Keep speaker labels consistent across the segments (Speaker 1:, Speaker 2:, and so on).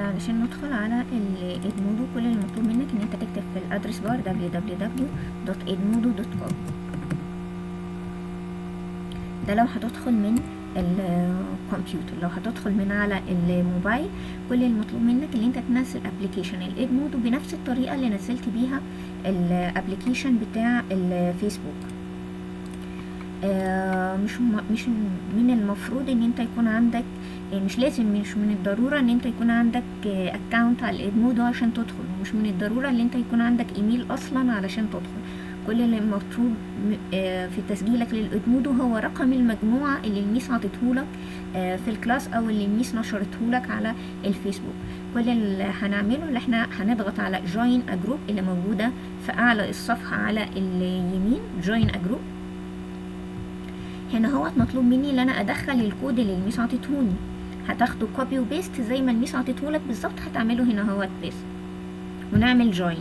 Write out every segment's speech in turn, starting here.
Speaker 1: علشان ندخل على الادمودو كل اللي مطلوب منك ان انت تكتب في الادرس بار www.edmodo.com ده لو هتدخل من الكمبيوتر لو هتدخل من على الموبايل كل المطلوب منك ان انت تنزل ابلكيشن الادمودو بنفس الطريقه اللي نزلت بيها الابلكيشن بتاع الفيسبوك آه مش مش من المفروض ان انت يكون عندك مش لازم مش من الضرورة ان انت يكون عندك اكونت على الادمودو عشان تدخل ومش من الضرورة ان انت يكون عندك ايميل اصلا علشان تدخل كل اللي مطلوب في تسجيلك للادمودو هو رقم المجموعة اللي الميس عطيتهولك في الكلاس او اللي الميس نشرتهولك على الفيسبوك كل اللي هنعمله اللي احنا هنضغط على جوين اجروب اللي موجودة في اعلى الصفحة على اليمين جوين اجروب هنا هو مطلوب مني ان انا ادخل الكود اللي الميس عطيتهوني هتاخده كوبي وبيست زي ما الميس عطيتهولك بالظبط هتعمله هنا هو بيست ونعمل جوين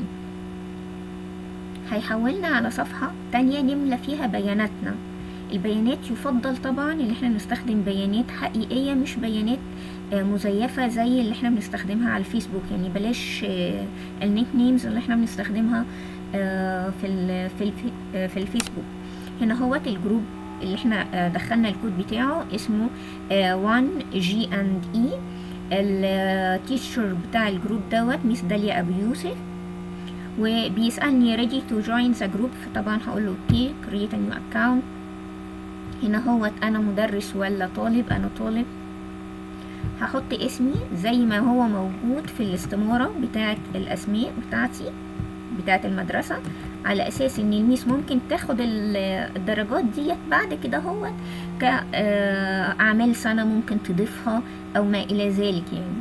Speaker 1: هيحولنا على صفحة تانية نملى فيها بياناتنا البيانات يفضل طبعا ان احنا نستخدم بيانات حقيقية مش بيانات مزيفة زي اللي احنا بنستخدمها على الفيسبوك يعني بلاش النيك نيمز اللي احنا بنستخدمها في في في الفيسبوك هنا هوت الجروب اللي احنا دخلنا الكود بتاعه اسمه 1 جي اند اي التيشر بتاع الجروب دوت ميس داليا ابو يوسف وبيسألني ready to join the group طبعا هقول له اوكي create a new account هنا هو انا مدرس ولا طالب انا طالب هحط اسمي زي ما هو موجود في الاستمارة بتاعة الاسماء بتاعتي بتاعة المدرسة على اساس ان الميس ممكن تاخد الدرجات ديت بعد كده هو كاعمال سنة ممكن تضيفها او ما الى ذلك يعني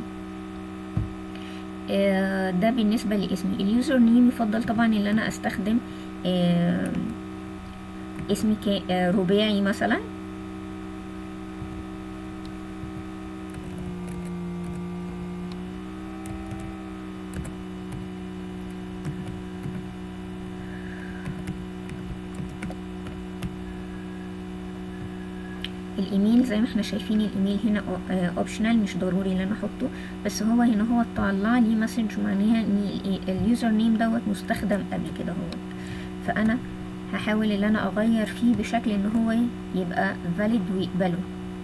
Speaker 1: ده بالنسبة لاسمي اليوزر نيم يفضل طبعا ان انا استخدم اسمي رباعي مثلا الايميل زي ما احنا شايفين الايميل هنا اوبشنال مش ضروري ان انا احطه بس هو هنا هو طلع لي مسج معناها ان اليوزر نيم دوت مستخدم قبل كده هو فانا هحاول ان انا اغير فيه بشكل ان هو يبقى فاليد ويقبله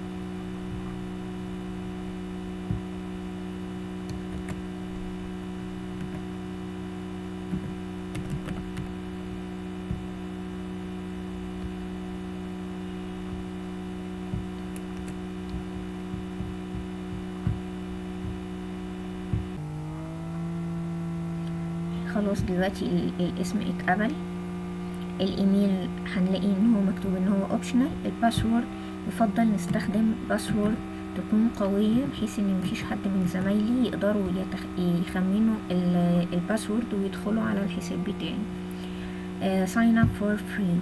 Speaker 1: خلاص دلوقتي الاسم اتقبل الايميل هنلاقي ان هو مكتوب ان هو اوبشنال الباسورد يفضل نستخدم باسورد تكون قوية بحيث ان مفيش حد من زمايلي يقدروا يتخ... يخمنوا الباسورد ويدخلوا على الحساب بتاعي uh, sign up for free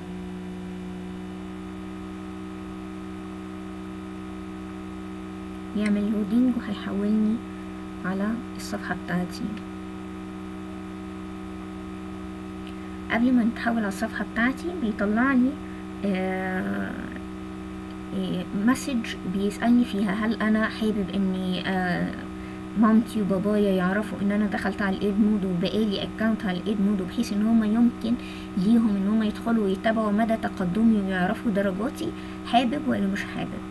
Speaker 1: يعمل لودينج وهيحولني على الصفحة بتاعتي قبل ما نتحول على الصفحة بتاعتي بيطلع لي آه مسج بيسألني فيها هل أنا حابب إني آه مامتي وبابايا يعرفوا إن أنا دخلت على الإيد مود وبقالي أكونت على الإيد مود بحيث إن هما يمكن ليهم إن هما يدخلوا ويتابعوا مدى تقدمي ويعرفوا درجاتي حابب ولا مش حابب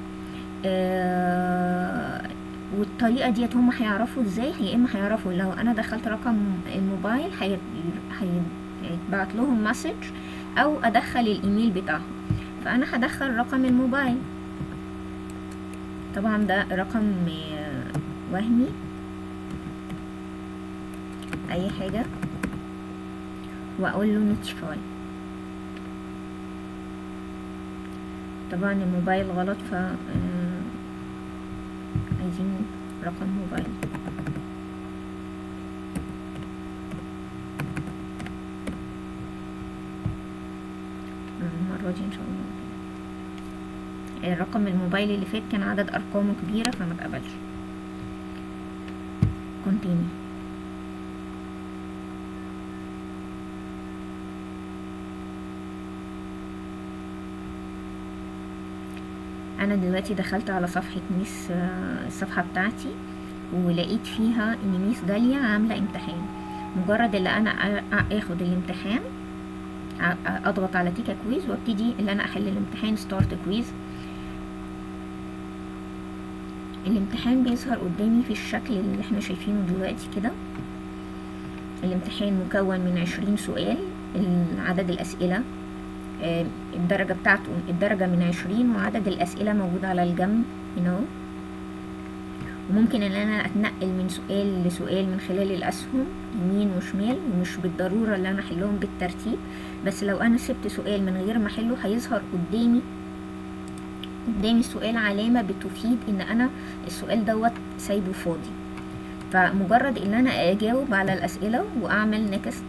Speaker 1: آه والطريقة ديت هما هيعرفوا ازاي يا اما هيعرفوا لو انا دخلت رقم الموبايل هي يتبعت لهم مسج او ادخل الايميل بتاعهم فانا هدخل رقم الموبايل طبعا ده رقم وهمي اي حاجة واقول له نوتيفاي طبعا الموبايل غلط ف عايزين رقم موبايل المرة دي ان شاء الله الرقم الموبايل اللي فات كان عدد ارقامه كبيرة فما اتقبلش كونتيني انا دلوقتي دخلت على صفحة ميس الصفحة بتاعتي ولقيت فيها ان ميس داليا عامله امتحان مجرد اللي انا آ- آ- اخد الامتحان ع- اضغط على تيكا كويز وابتدي اللي انا احل الامتحان ستارت كويز الامتحان بيظهر قدامي في الشكل اللي احنا شايفينه دلوقتي كده الامتحان مكون من عشرين سؤال عدد الأسئلة آه، الدرجة بتاعته الدرجة من عشرين وعدد الأسئلة موجود على الجنب هنا اهو. وممكن ان انا اتنقل من سؤال لسؤال من خلال الاسهم يمين وشمال ومش بالضرورة ان انا احلهم بالترتيب بس لو انا سبت سؤال من غير ما احله هيظهر قدامي قدامي السؤال علامة بتفيد ان انا السؤال دوت سايبه فاضي فمجرد ان انا اجاوب على الاسئلة واعمل نكست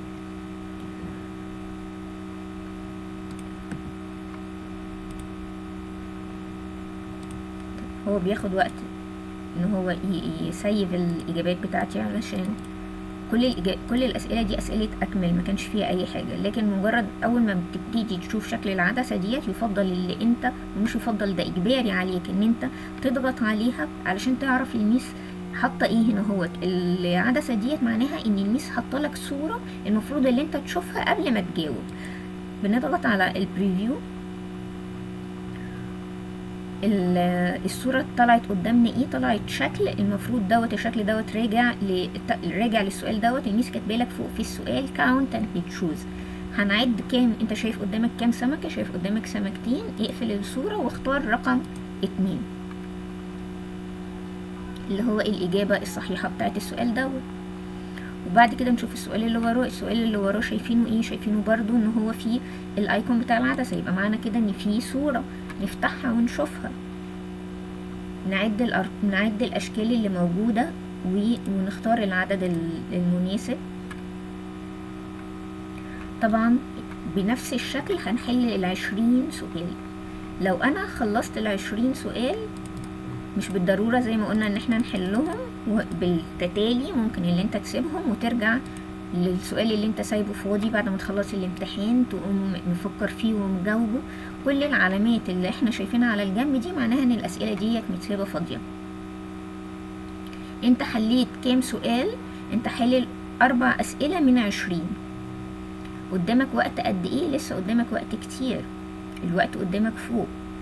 Speaker 1: هو بياخد وقت ان هو ي- يسيب الاجابات بتاعتي علشان كل الإجا... كل الاسئله دي اسئله اكمل ما كانش فيها اي حاجه لكن مجرد اول ما بتبتدي تشوف شكل العدسه ديت يفضل اللي انت ومش يفضل ده اجباري عليك ان انت تضغط عليها علشان تعرف الميس حاطه ايه هنا هو العدسه ديت معناها ان الميس حاطه لك صوره المفروض اللي انت تشوفها قبل ما تجاوب بنضغط على البريفيو ال- الصورة طلعت قدامنا ايه طلعت شكل المفروض دوت الشكل دوت راجع ل... راجع للسؤال دوت الميس كاتبالك فوق في السؤال count and choose هنعد كام انت شايف قدامك كام سمكة شايف قدامك سمكتين اقفل الصورة واختار رقم اتنين اللي هو الإجابة الصحيحة بتاعت السؤال دوت وبعد كده نشوف السؤال اللي وراه السؤال اللي وراه شايفينه ايه شايفينه برضو ان هو فيه الايكون بتاع العدسة يبقى معنى كده ان فيه صورة نفتحها ونشوفها نعد الأر... نعد الأشكال اللي موجودة و... ونختار العدد ال- المناسب طبعا بنفس الشكل هنحل العشرين سؤال لو أنا خلصت العشرين سؤال مش بالضرورة زي ما قلنا ان احنا نحلهم و- بالتتالي ممكن اللي انت تسيبهم وترجع للسؤال اللي انت سايبه فاضي بعد ما تخلص الامتحان تقوم مفكر فيه ومجاوبه كل العلامات اللي احنا شايفينها على الجنب دي معناها ان الاسئله ديت متسابه فاضيه انت حليت كام سؤال انت حلل اربع اسئله من عشرين قدامك وقت قد ايه لسه قدامك وقت كتير الوقت قدامك فوق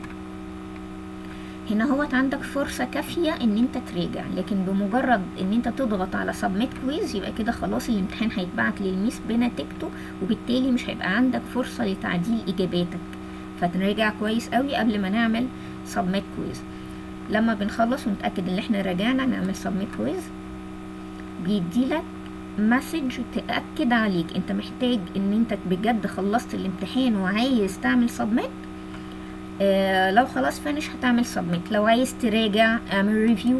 Speaker 1: هنا هوت عندك فرصة كافية ان انت تراجع لكن بمجرد ان انت تضغط على سبميت كويز يبقى كده خلاص الامتحان هيتبعت للميس بنتيجته وبالتالي مش هيبقى عندك فرصة لتعديل اجاباتك فتراجع كويس قوي قبل ما نعمل سبميت كويز لما بنخلص ونتأكد ان احنا راجعنا نعمل سبميت كويز بيديلك مسج تأكد عليك انت محتاج ان انت بجد خلصت الامتحان وعايز تعمل سبميت آه لو خلاص فينش هتعمل سبميت لو عايز تراجع اعمل ريفيو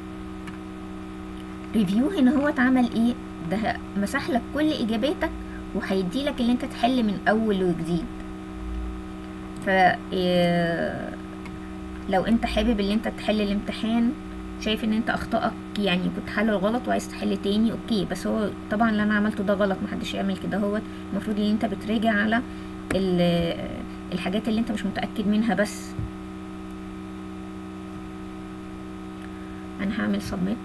Speaker 1: ريفيو هنا هو اتعمل ايه ده مسح لك كل اجاباتك وهيدي لك اللي انت تحل من اول وجديد ف آه، لو انت حابب اللي انت تحل الامتحان شايف ان انت اخطائك يعني كنت حل غلط وعايز تحل تاني اوكي بس هو طبعا اللي انا عملته ده غلط محدش يعمل كده هو المفروض ان انت بتراجع على ال- الحاجات اللي انت مش متأكد منها بس انا هعمل سبميت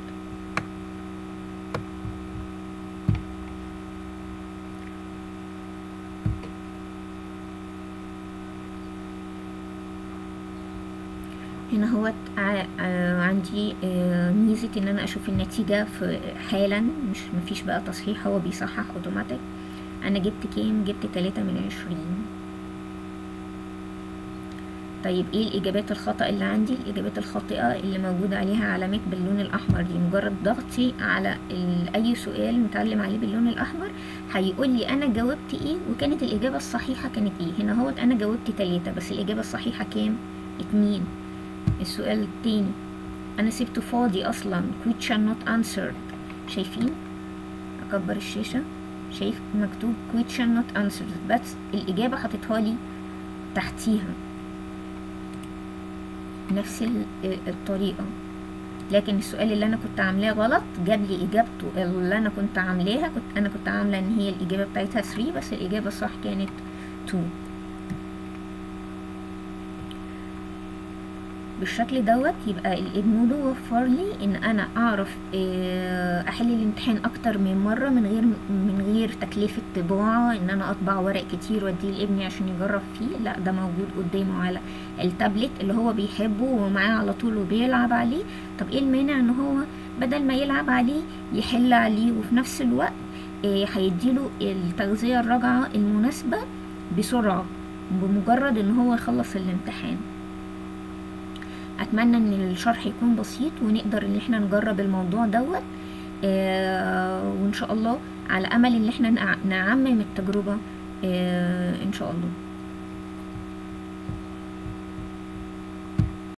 Speaker 1: هنا هو عندي آه، ميزة ان انا اشوف النتيجة في حالا مش مفيش بقى تصحيح هو بيصحح اوتوماتيك انا جبت كام جبت تلاتة من عشرين طيب ايه الاجابات الخطأ اللي عندي الاجابات الخاطئة اللي موجودة عليها علامات باللون الاحمر دي مجرد ضغطي على ال- اي سؤال متعلم عليه باللون الاحمر هيقول لي انا جاوبت ايه وكانت الاجابة الصحيحة كانت ايه هنا هو انا جاوبت تلاتة بس الاجابة الصحيحة كام اتنين السؤال التاني انا سبته فاضي اصلا question not answered شايفين اكبر الشاشة شايف مكتوب question not answered بس الاجابة حطيتها لي تحتيها نفس ال- الطريقة لكن السؤال اللي انا كنت عاملاه غلط جاب لي اجابته اللي انا كنت عاملاها كنت انا كنت عامله ان هي الاجابه بتاعتها 3 بس الاجابه الصح كانت 2 بالشكل دوت يبقى الادمودو وفر لي ان انا اعرف آه، احل الامتحان اكتر من مره من غير من غير تكلفه طباعه ان انا اطبع ورق كتير واديه لابني عشان يجرب فيه لا ده موجود قدامه على التابلت اللي هو بيحبه ومعاه على طول وبيلعب عليه طب ايه المانع ان هو بدل ما يلعب عليه يحل عليه وفي نفس الوقت آه، هيديله التغذيه الراجعه المناسبه بسرعه بمجرد ان هو يخلص الامتحان اتمنى ان الشرح يكون بسيط ونقدر ان احنا نجرب الموضوع دوت آه وان شاء الله على امل ان احنا نع- نعمم التجربة آه ان شاء الله